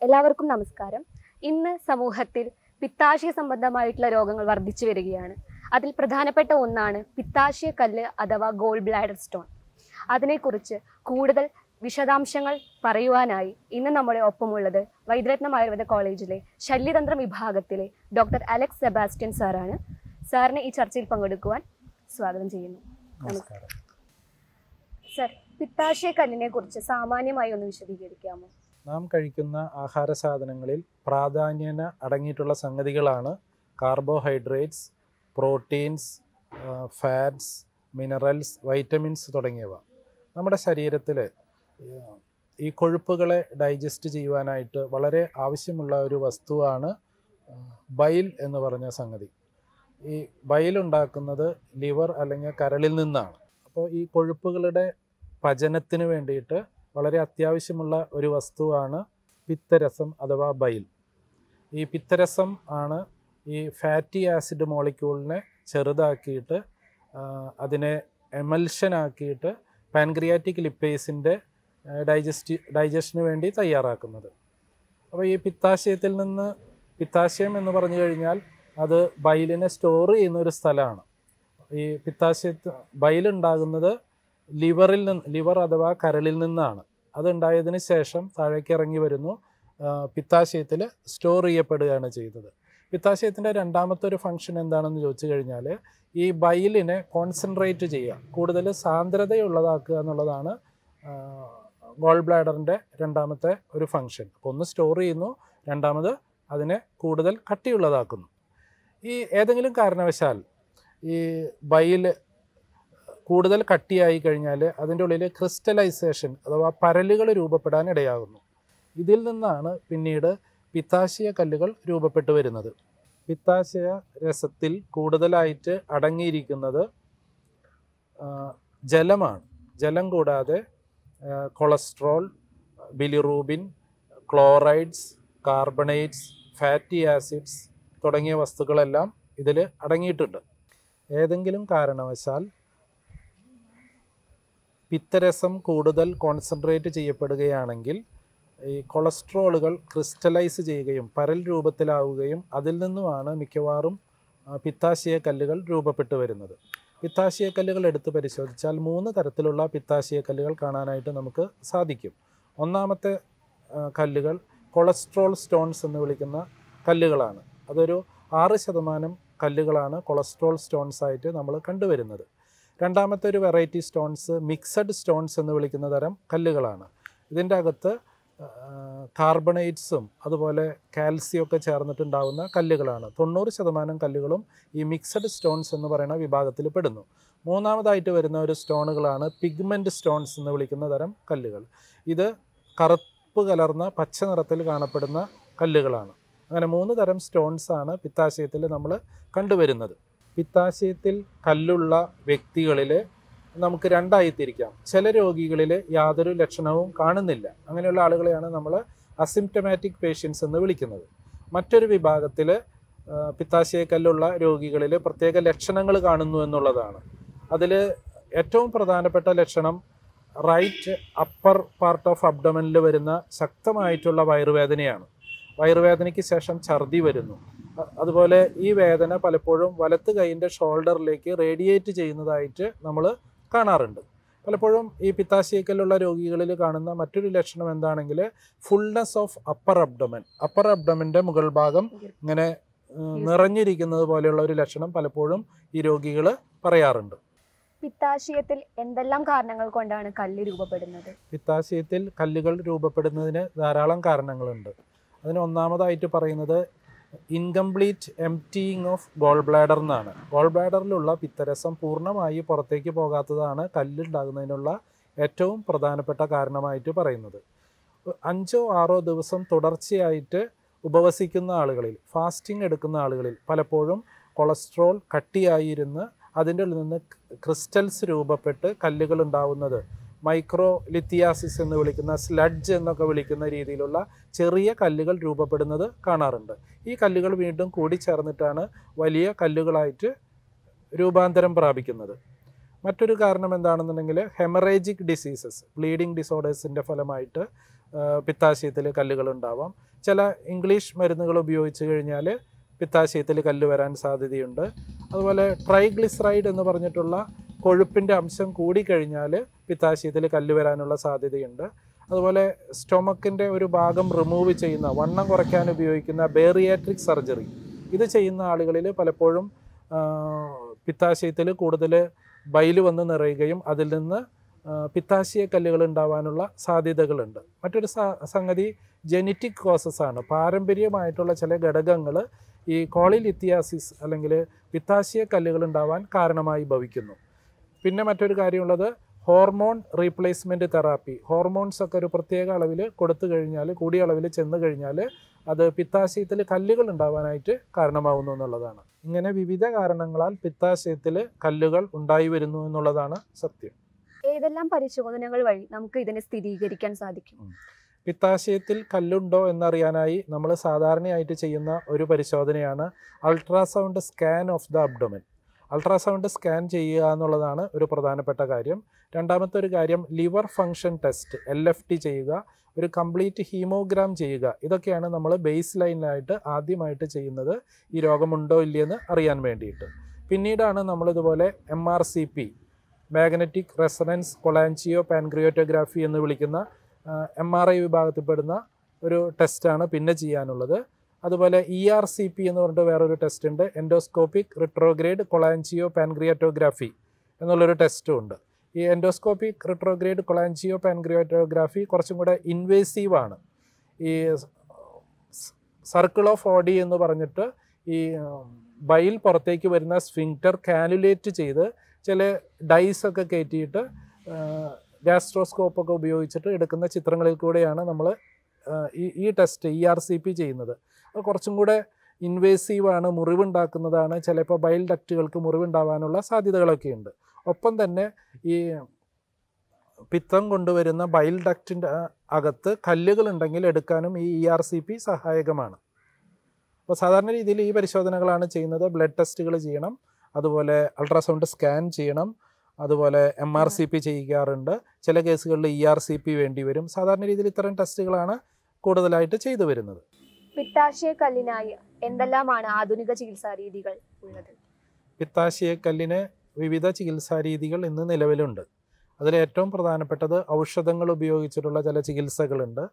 എല്ലാവർക്കും നമസ്കാരം ഇന്ന് സമൂഹത്തിൽ പിത്താശയ സംബന്ധമായിട്ടുള്ള രോഗങ്ങൾ വർദ്ധിച്ചു വരികയാണ് അതിൽ പ്രധാനപ്പെട്ട ഒന്നാണ് പിത്താശയ കല്ല് അഥവാ ഗോൾ ബ്ലാഡർ സ്റ്റോൺ അതിനെക്കുറിച്ച് കൂടുതൽ വിശദാംശങ്ങൾ പറയുവാനായി ഇന്ന് നമ്മുടെ ഒപ്പമുള്ളത് വൈദ്യരത്നം ആയുർവേദ കോളേജിലെ ശല്യതന്ത്രം വിഭാഗത്തിലെ ഡോക്ടർ അലക്സ് സെബാസ്റ്റ്യൻ സാറാണ് സാറിനെ ഈ ചർച്ചയിൽ പങ്കെടുക്കുവാൻ സ്വാഗതം ചെയ്യുന്നു നമസ്കാരം സർ പിത്താശയ കല്ലിനെ കുറിച്ച് സാമാന്യമായി ഒന്ന് വിശദീകരിക്കാമോ നാം കഴിക്കുന്ന ആഹാര സാധനങ്ങളിൽ പ്രാധാന്യേന അടങ്ങിയിട്ടുള്ള സംഗതികളാണ് carbohydrates proteins fats minerals vitamins തുടങ്ങിയവ നമ്മുടെ ശരീരത്തിൽ ഈ കൊഴുപ്പുകളെ ഡൈജസ്റ്റ് ചെയ്യുവാനായിട്ട് വളരെ ആവശ്യമുള്ള ഒരു വസ്തുവാണ് ആ, ബൈൽ എന്ന് പറഞ്ഞ സംഗതി ഈ ബൈൽ ഉണ്ടാക്കുന്നത് ലിവർ അല്ലെങ്കിൽ കരളിൽ നിന്നാണ് അപ്പോൾ ഈ കൊഴുപ്പുകളുടെ പചനത്തിന് വേണ്ടിയിട്ട് വളരെ അത്യാവശ്യമുള്ള ഒരു വസ്തുവാണ് പിത്തരസം അഥവാ ബൈൽ ഈ പിത്തരസം ആണ് ഈ ഫാറ്റി ആസിഡ് മോളിക്യൂളിനെ ചെറുതാക്കിയിട്ട് ആ, അതിനെ എമൽഷൻ ആക്കിയിട്ട് പാൻക്രിയാറ്റിക് ലിപ്പേസിൻ്റെ ഡൈജസ്റ്റ് ഡൈജഷന് വേണ്ടി തയ്യാറാക്കുന്നത് അപ്പോൾ ഈ പിത്താശയത്തിൽ നിന്ന് പിത്താശയം എന്ന് പറഞ്ഞു കഴിഞ്ഞാൽ അത് ബൈലിനെ സ്റ്റോർ ചെയ്യുന്ന ഒരു സ്ഥലമാണ് ഈ പിത്താശയത്ത് ബൈലുണ്ടാകുന്നത് ലിവറിൽ നിന്ന് ലിവർ അഥവാ കരളിൽ നിന്നാണ് അതുണ്ടായതിന് ശേഷം താഴേക്ക് ഇറങ്ങി വരുന്നു പിത്താശയത്തിൽ സ്റ്റോർ ചെയ്യപ്പെടുകയാണ് ചെയ്തത് പിത്താശയത്തിൻ്റെ രണ്ടാമത്തെ ഒരു ഫംഗ്ഷൻ എന്താണെന്ന് ചോദിച്ചു കഴിഞ്ഞാൽ ഈ ബൈലിനെ കോൺസെൻട്രേറ്റ് ചെയ്യുക കൂടുതൽ സാന്ദ്രതയുള്ളതാക്കുക എന്നുള്ളതാണ് ഗോൾ ബ്ലാഡറിൻ്റെ രണ്ടാമത്തെ ഒരു ഫംഗ്ഷൻ അപ്പോൾ ഒന്ന് സ്റ്റോർ ചെയ്യുന്നു രണ്ടാമത് അതിനെ കൂടുതൽ കട്ടിയുള്ളതാക്കുന്നു ഈ ഏതെങ്കിലും കാരണവശാൽ ഈ ബൈൽ കൂടുതൽ കട്ടിയായി കഴിഞ്ഞാൽ അതിൻ്റെ ഉള്ളിൽ ക്രിസ്റ്റലൈസേഷൻ അഥവാ പരലുകൾ രൂപപ്പെടാൻ ഇടയാകുന്നു ഇതിൽ നിന്നാണ് പിന്നീട് പിത്താശയ കല്ലുകൾ രൂപപ്പെട്ടു വരുന്നത് പിത്താശയ രസത്തിൽ കൂടുതലായിട്ട് അടങ്ങിയിരിക്കുന്നത് ആ, ജലമാണ് ജലം കൂടാതെ ആ, cholesterol bilirubin chlorides carbonates fatty acids തുടങ്ങിയ വസ്തുക്കളെല്ലാം ഇതിൽ അടങ്ങിയിട്ടുണ്ട് ഏതെങ്കിലും കാരണവശാൽ പിത്തരസം കൂടുതൽ കോൺസെൻട്രേറ്റ് ചെയ്യപ്പെടുകയാണെങ്കിൽ ഈ കൊളസ്ട്രോളുകൾ ക്രിസ്റ്റലൈസ് ചെയ്യുകയും പരൽ രൂപത്തിലാവുകയും അതിൽ നിന്നുമാണ് മിക്കവാറും ആ, പിത്താശയ കല്ലുകൾ രൂപപ്പെട്ടു വരുന്നത് പിത്താശയ കല്ലുകൾ എടുത്ത് പരിശോധിച്ചാൽ മൂന്ന് തരത്തിലുള്ള പിത്താശയ കല്ലുകൾ കാണാനായിട്ട് നമുക്ക് സാധിക്കും ഒന്നാമത്തെ ആ, കല്ലുകൾ കൊളസ്ട്രോൾ സ്റ്റോൺസ് എന്ന് വിളിക്കുന്ന കല്ലുകളാണ് അതൊരു ആറ് ശതമാനം കല്ലുകളാണ് കൊളസ്ട്രോൾ സ്റ്റോൺസ് ആയിട്ട് നമ്മൾ കണ്ടുവരുന്നത് രണ്ടാമത്തെ ഒരു വെറൈറ്റി സ്റ്റോൺസ് മിക്സഡ് സ്റ്റോൺസ് എന്ന് വിളിക്കുന്ന തരം കല്ലുകളാണ് ഇതിൻ്റെ അകത്ത് കാർബണേറ്റ്സും അതുപോലെ കാൽസ്യം ഒക്കെ ചേർന്നിട്ടുണ്ടാവുന്ന കല്ലുകളാണ് തൊണ്ണൂറ് ശതമാനം കല്ലുകളും ഈ മിക്സഡ് സ്റ്റോൺസ് എന്ന് പറയുന്ന വിഭാഗത്തിൽ പെടുന്നു മൂന്നാമതായിട്ട് വരുന്ന ഒരു സ്റ്റോണുകളാണ് പിഗ്മെൻറ്റ് സ്റ്റോൺസ് എന്ന് വിളിക്കുന്ന തരം കല്ലുകൾ ഇത് കറുപ്പ് കലർന്ന പച്ച നിറത്തിൽ കാണപ്പെടുന്ന കല്ലുകളാണ് അങ്ങനെ മൂന്ന് തരം സ്റ്റോൺസ് ആണ് പിത്താശയത്തിൽ നമ്മൾ കണ്ടുവരുന്നത് പിത്താശയത്തിൽ കല്ലുള്ള വ്യക്തികളിൽ നമുക്ക് രണ്ടായി തിരിക്കാം ചില രോഗികളിൽ യാതൊരു ലക്ഷണവും കാണുന്നില്ല അങ്ങനെയുള്ള ആളുകളെയാണ് നമ്മൾ അസിംറ്റമാറ്റിക് പേഷ്യൻസ് എന്ന് വിളിക്കുന്നത് മറ്റൊരു വിഭാഗത്തിൽ പിത്താശയക്കല്ലുള്ള രോഗികളിൽ പ്രത്യേക ലക്ഷണങ്ങൾ കാണുന്നു എന്നുള്ളതാണ് അതിൽ ഏറ്റവും പ്രധാനപ്പെട്ട ലക്ഷണം റൈറ്റ് അപ്പർ പാർട്ട് ഓഫ് അബ്ഡമനിൽ വരുന്ന ശക്തമായിട്ടുള്ള വയറുവേദനയാണ് വയറുവേദനയ്ക്ക് ശേഷം ഛർദി വരുന്നു അ- അതുപോലെ ഈ വേദന പലപ്പോഴും വലത്ത് കൈയിൻ്റെ ഷോൾഡറിലേക്ക് റേഡിയേറ്റ് ചെയ്യുന്നതായിട്ട് നമ്മൾ കാണാറുണ്ട് പലപ്പോഴും ഈ പിത്താശയക്കലുള്ള രോഗികളിൽ കാണുന്ന മറ്റൊരു ലക്ഷണം എന്താണെങ്കിൽ fullness of upper abdomen upper അബ്ഡമൻ്റെ മുകൾ ഭാഗം ഇങ്ങനെ ഏഹ്, നിറഞ്ഞിരിക്കുന്നത് പോലെയുള്ള ഒരു ലക്ഷണം പലപ്പോഴും ഈ രോഗികൾ പറയാറുണ്ട് പിത്താശയത്തിൽ എന്തെല്ലാം കാരണങ്ങൾ കൊണ്ടാണ് കല്ല് രൂപപ്പെടുന്നത് പിത്താശയത്തിൽ കല്ലുകൾ രൂപപ്പെടുന്നതിന് ധാരാളം കാരണങ്ങളുണ്ട് അതിന് ഒന്നാമതായിട്ട് പറയുന്നത് incomplete emptying of gall bladder എന്നാണ് ഗോൾ ബ്ലാഡറിലുള്ള പിത്തരസം പൂർണ്ണമായി പുറത്തേക്ക് പോകാത്തതാണ് കല്ലുണ്ടാകുന്നതിനുള്ള ഏറ്റവും പ്രധാനപ്പെട്ട കാരണമായിട്ട് പറയുന്നത് അഞ്ചോ ആറോ ദിവസം തുടർച്ചയായിട്ട് ഉപവസിക്കുന്ന ആളുകളിൽ ഫാസ്റ്റിംഗ് എടുക്കുന്ന ആളുകളിൽ പലപ്പോഴും കൊളസ്ട്രോൾ കട്ടിയായിരുന്ന് അതിൻ്റെ ഉള്ളിൽ നിന്ന് ക്രിസ്റ്റൽസ് രൂപപ്പെട്ട് കല്ലുകൾ ഉണ്ടാവുന്നത് മൈക്രോ ലിത്തിയാസിസ് എന്ന് വിളിക്കുന്ന സ്ലഡ്ജ് എന്നൊക്കെ വിളിക്കുന്ന രീതിയിലുള്ള ചെറിയ കല്ലുകൾ രൂപപ്പെടുന്നത് കാണാറുണ്ട് ഈ കല്ലുകൾ വീണ്ടും കൂടിച്ചേർന്നിട്ടാണ് വലിയ കല്ലുകളായിട്ട് രൂപാന്തരം പ്രാപിക്കുന്നത് മറ്റൊരു കാരണം എന്താണെന്നുണ്ടെങ്കിൽ ഹെമറേജിക് ഡിസീസസ് ബ്ലീഡിംഗ് ഡിസോർഡേഴ്സിൻ്റെ ഫലമായിട്ട് പിത്താശയത്തിൽ കല്ലുകൾ ഉണ്ടാവാം ചില ഇംഗ്ലീഷ് മരുന്നുകൾ ഉപയോഗിച്ച് കഴിഞ്ഞാൽ പിത്താശയത്തിൽ കല്ല് വരാൻ സാധ്യതയുണ്ട് അതുപോലെ ട്രൈഗ്ലിസറൈഡ് എന്ന് പറഞ്ഞിട്ടുള്ള കൊഴുപ്പിൻ്റെ അംശം കൂടിക്കഴിഞ്ഞാൽ പിത്താശയത്തിൽ കല്ല് വരാനുള്ള സാധ്യതയുണ്ട് അതുപോലെ സ്റ്റൊമക്കിൻ്റെ ഒരു ഭാഗം റിമൂവ് ചെയ്യുന്ന വണ്ണം കുറയ്ക്കാൻ ഉപയോഗിക്കുന്ന ബേറിയാട്രിക് സർജറി ഇത് ചെയ്യുന്ന ആളുകളിൽ പലപ്പോഴും പിത്താശയത്തിൽ കൂടുതൽ ബൈല് വന്ന് നിറയുകയും അതിൽ നിന്ന് ആ, പിത്താശയ കല്ലുകൾ ഉണ്ടാവാനുള്ള സാധ്യതകളുണ്ട് മറ്റൊരു സ- സംഗതി ജെനറ്റിക് കോസസ് ആണ് പാരമ്പര്യമായിട്ടുള്ള ചില ഘടകങ്ങൾ ഈ കോളിലിത്തിയാസിസ് അല്ലെങ്കിൽ പിത്താശയ കല്ലുകൾ ഉണ്ടാവാൻ കാരണമായി ഭവിക്കുന്നു പിന്നെ മറ്റൊരു കാര്യമുള്ളത് ഹോർമോൺ റീപ്ലേസ്മെൻറ്റ് തെറാപ്പി ഹോർമോൺസ് ഒക്കെ ഒരു പ്രത്യേക അളവിൽ കൊടുത്തു കഴിഞ്ഞാൽ കൂടിയ അളവിൽ ചെന്ന് കഴിഞ്ഞാൽ അത് പിത്താശയത്തിൽ കല്ലുകൾ ഉണ്ടാവാനായിട്ട് കാരണമാവുന്നു എന്നുള്ളതാണ് ഇങ്ങനെ വിവിധ കാരണങ്ങളാൽ പിത്താശയത്തിൽ കല്ലുകൾ ഉണ്ടായി വരുന്നു എന്നുള്ളതാണ് സത്യം ഏതെല്ലാം പരിശോധനകൾ വഴി നമുക്ക് ഇതിനെ സ്ഥിരീകരിക്കാൻ സാധിക്കും പിത്താശയത്തിൽ കല്ലുണ്ടോ എന്നറിയാനായി നമ്മൾ സാധാരണയായിട്ട് ചെയ്യുന്ന ഒരു പരിശോധനയാണ് ultrasound scan of the abdomen ultrasound scan ചെയ്യുക എന്നുള്ളതാണ് ഒരു പ്രധാനപ്പെട്ട കാര്യം രണ്ടാമത്തെ ഒരു കാര്യം liver function test L F T ചെയ്യുക ഒരു കംപ്ലീറ്റ് ഹീമോഗ്രാം ചെയ്യുക ഇതൊക്കെയാണ് നമ്മൾ ബേസ് ലൈനിലായിട്ട് ആദ്യമായിട്ട് ചെയ്യുന്നത് ഈ രോഗമുണ്ടോ ഇല്ലയെന്ന് അറിയാൻ വേണ്ടിയിട്ട് പിന്നീടാണ് നമ്മളിതുപോലെ M R C P magnetic resonance cholangiopancreatography എന്ന് വിളിക്കുന്ന എം ആർ ഐ വിഭാഗത്തിൽപ്പെടുന്ന ഒരു ടെസ്റ്റാണ് പിന്നെ ചെയ്യാനുള്ളത് അതുപോലെ ഇ ആർ സി പി എന്ന് പറഞ്ഞിട്ട് വേറൊരു ടെസ്റ്റ് ഉണ്ട് എൻഡോസ്കോപ്പിക് റിട്രോഗ്രേഡ് കൊളാൻജിയോ പാൻക്രിയാറ്റോഗ്രാഫി എന്നുള്ളൊരു ടെസ്റ്റും ഉണ്ട് ഈ എൻഡോസ്കോപ്പിക് റിട്രോഗ്രേഡ് കൊളാൻജിയോ പാൻക്രിയാറ്റോഗ്രാഫി കുറച്ചും കൂടെ ഇൻവേസീവ് ആണ് ഈ സർക്കിൾ ഓഫ് ഓഡി എന്ന് പറഞ്ഞിട്ട് ഈ ബൈൽ പുറത്തേക്ക് വരുന്ന സ്ഫിങ്ക്റ്റർ കാനുലേറ്റ് ചെയ്ത് ചില ഡൈസ് ഒക്കെ കയറ്റിയിട്ട് ഗ്യാസ്ട്രോസ്കോപ്പ് ഒക്കെ ഉപയോഗിച്ചിട്ട് എടുക്കുന്ന ചിത്രങ്ങളിൽ കൂടെയാണ് നമ്മൾ ഈ ഈ test E R C P ചെയ്യുന്നത് അത് കുറച്ചും കൂടെ ഇൻവേസീവ് ആണ് മുറിവുണ്ടാക്കുന്നതാണ് ചിലപ്പോൾ ബൈൽ ഡക്റ്റുകൾക്ക് മുറിവുണ്ടാവാനുള്ള സാധ്യതകളൊക്കെ ഉണ്ട് ഒപ്പം തന്നെ ഈ പിത്തം കൊണ്ടുവരുന്ന ബൈൽ ഡക്റ്റിൻ്റെ അകത്ത് കല്ലുകൾ ഉണ്ടെങ്കിൽ എടുക്കാനും ഈ ഇ ആർ സി പി സഹായകമാണ് അപ്പോൾ സാധാരണ രീതിയിൽ ഈ പരിശോധനകളാണ് ചെയ്യുന്നത് ബ്ലഡ് ടെസ്റ്റുകൾ ചെയ്യണം അതുപോലെ അൾട്രാസൗണ്ട് സ്കാൻ ചെയ്യണം അതുപോലെ എം ആർ സി പി ചെയ്യാറുണ്ട് ചില കേസുകളിൽ ഇ ആർ സി പി വേണ്ടി വരും സാധാരണ രീതിയിൽ ഇത്തരം ടെസ്റ്റുകളാണ് കൂടുതലായിട്ട് ചെയ്തു വരുന്നത് പിത്താശയ കല്ലിനായി എന്തെല്ലാമാണ് ആധുനിക ചികിത്സാ രീതികൾ ഉള്ളത് പിത്താശയക്കല്ലിന് വിവിധ ചികിത്സാ രീതികൾ ഇന്ന് നിലവിലുണ്ട് അതിൽ ഏറ്റവും പ്രധാനപ്പെട്ടത് ഔഷധങ്ങൾ ഉപയോഗിച്ചിട്ടുള്ള ചില ചികിത്സകളുണ്ട്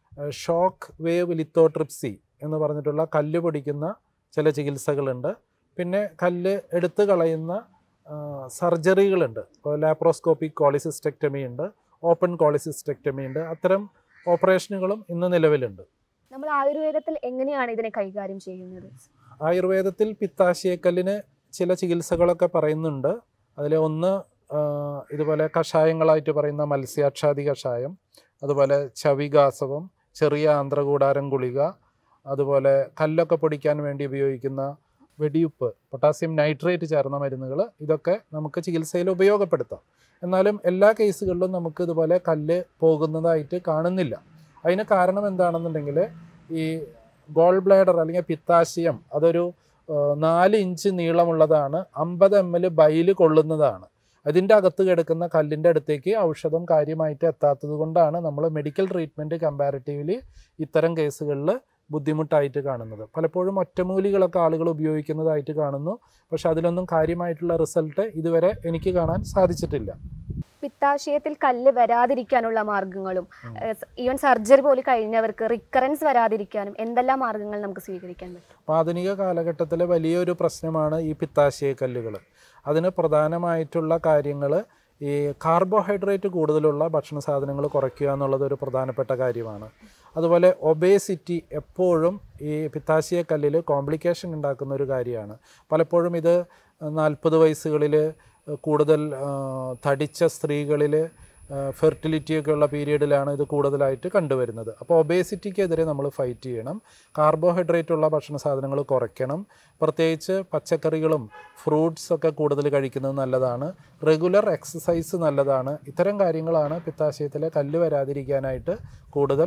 ഷോക്ക് വേവ് ലിത്തോട്രിപ്സി എന്ന് പറഞ്ഞിട്ടുള്ള കല്ല് പൊടിക്കുന്ന ചില ചികിത്സകളുണ്ട് പിന്നെ കല്ല് എടുത്തു കളയുന്ന ആ, സർജറികളുണ്ട് ഇപ്പോൾ ലാപ്രോസ്കോപ്പിക് കോളിസിസ്റ്റക്ടമി ഉണ്ട് ഓപ്പൺ കോളിസിസ്റ്റക്ടമി ഉണ്ട് അത്തരം ഓപ്പറേഷനുകളും ഇന്ന് നിലവിലുണ്ട് നമ്മൾ ആയുർവേദത്തിൽ എങ്ങനെയാണ് ഇതിനെ കൈകാര്യം ചെയ്യുന്നത് ആയുർവേദത്തിൽ പിത്താശയക്കല്ലിന് ചില ചികിത്സകളൊക്കെ പറയുന്നുണ്ട് അതിൽ ഒന്ന് ആ, ഇതുപോലെ കഷായങ്ങളായിട്ട് പറയുന്ന മത്സ്യാക്ഷാദി കഷായം അതുപോലെ ചവികാസവം ചെറിയ ആന്ധ്രകൂടാരം ഗുളിക അതുപോലെ കല്ലൊക്കെ പൊടിക്കാൻ വേണ്ടി ഉപയോഗിക്കുന്ന വെടിയുപ്പ് പൊട്ടാസ്യം നൈട്രേറ്റ് ചേർന്ന മരുന്നുകൾ ഇതൊക്കെ നമുക്ക് ചികിത്സയിൽ ഉപയോഗപ്പെടുത്താം എന്നാലും എല്ലാ കേസുകളിലും നമുക്ക് ഇതുപോലെ കല്ല് പോകുന്നതായിട്ട് കാണുന്നില്ല അതിന് കാരണം എന്താണെന്നുണ്ടെങ്കിൽ ഈ ഗോൾ ബ്ലാഡർ അല്ലെങ്കിൽ പിത്താശയം അതൊരു ആ, നാല് ഇഞ്ച് നീളമുള്ളതാണ് അമ്പത് എം എൽ ബൈല് കൊള്ളുന്നതാണ് അതിൻ്റെ അകത്ത് കിടക്കുന്ന കല്ലിൻ്റെ അടുത്തേക്ക് ഔഷധം കാര്യമായിട്ട് എത്താത്തത് കൊണ്ടാണ് നമ്മൾ മെഡിക്കൽ ട്രീറ്റ്മെൻറ്റ് കമ്പാരിറ്റീവ്ലി ഇത്തരം കേസുകളിൽ ബുദ്ധിമുട്ടായിട്ട് കാണുന്നത് പലപ്പോഴും ഒറ്റമൂലികളൊക്കെ ആളുകൾ ഉപയോഗിക്കുന്നതായിട്ട് കാണുന്നു പക്ഷെ അതിലൊന്നും കാര്യമായിട്ടുള്ള റിസൾട്ട് ഇതുവരെ എനിക്ക് കാണാൻ സാധിച്ചിട്ടില്ല പിത്താശയത്തിൽ കല്ല് വരാതിരിക്കാനുള്ള മാർഗങ്ങളും ഉം. ഈവൻ സർജറി പോലും കഴിഞ്ഞവർക്ക് റിക്കറൻസ് വരാതിരിക്കാനും എന്തെല്ലാം മാർഗങ്ങൾ നമുക്ക് സ്വീകരിക്കാൻ പറ്റും ആധുനിക കാലഘട്ടത്തിലെ വലിയൊരു പ്രശ്നമാണ് ഈ പിത്താശയക്കല്ലുകൾ അതിന് പ്രധാനമായിട്ടുള്ള കാര്യങ്ങൾ ഈ കാർബോഹൈഡ്രേറ്റ് കൂടുതലുള്ള ഭക്ഷണ സാധനങ്ങൾ കുറയ്ക്കുക എന്നുള്ളത് ഒരു പ്രധാനപ്പെട്ട കാര്യമാണ് അതുപോലെ ഒബേസിറ്റി എപ്പോഴും ഈ പിത്താശയക്കല്ലിൽ കോംപ്ലിക്കേഷൻ ഉണ്ടാക്കുന്ന ഒരു കാര്യമാണ് പലപ്പോഴും ഇത് നാൽപ്പത് വയസ്സുകളിൽ കൂടുതൽ ആ, തടിച്ച സ്ത്രീകളിൽ ഫെർട്ടിലിറ്റിയൊക്കെ ഉള്ള പീരീഡിലാണ് ഇത് കൂടുതലായിട്ട് കണ്ടുവരുന്നത് അപ്പോൾ ഒബേസിറ്റിക്കെതിരെ നമ്മൾ ഫൈറ്റ് ചെയ്യണം കാർബോഹൈഡ്രേറ്റ് ഉള്ള ഭക്ഷണ സാധനങ്ങൾ കുറയ്ക്കണം പ്രത്യേകിച്ച് പച്ചക്കറികളും ഫ്രൂട്ട്സ് ഒക്കെ കൂടുതൽ കഴിക്കുന്നത് നല്ലതാണ് റെഗുലർ എക്സസൈസ് നല്ലതാണ് ഇത്തരം കാര്യങ്ങളാണ് പിത്താശയത്തിലെ കല്ല് വരാതിരിക്കാനായിട്ട് കൂടുതൽ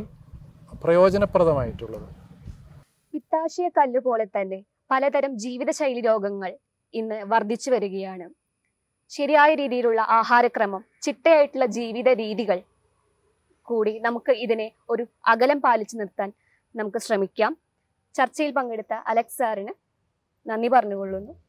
പ്രയോജനപ്രദമായിട്ടുള്ളത് പിത്താശയ കല്ല് പോലെ തന്നെ പലതരം ജീവിതശൈലി രോഗങ്ങൾ ഇന്ന് വർദ്ധിച്ചു വരികയാണ് ശരിയായ രീതിയിലുള്ള ആഹാരക്രമം ചിട്ടയായിട്ടുള്ള ജീവിത രീതികൾ കൂടി നമുക്ക് ഇതിനെ ഒരു അകലം പാലിച്ചു നിർത്താൻ നമുക്ക് ശ്രമിക്കാം ചർച്ചയിൽ പങ്കെടുത്ത അലക്സ് സാറിന് നന്ദി പറഞ്ഞുകൊള്ളുന്നു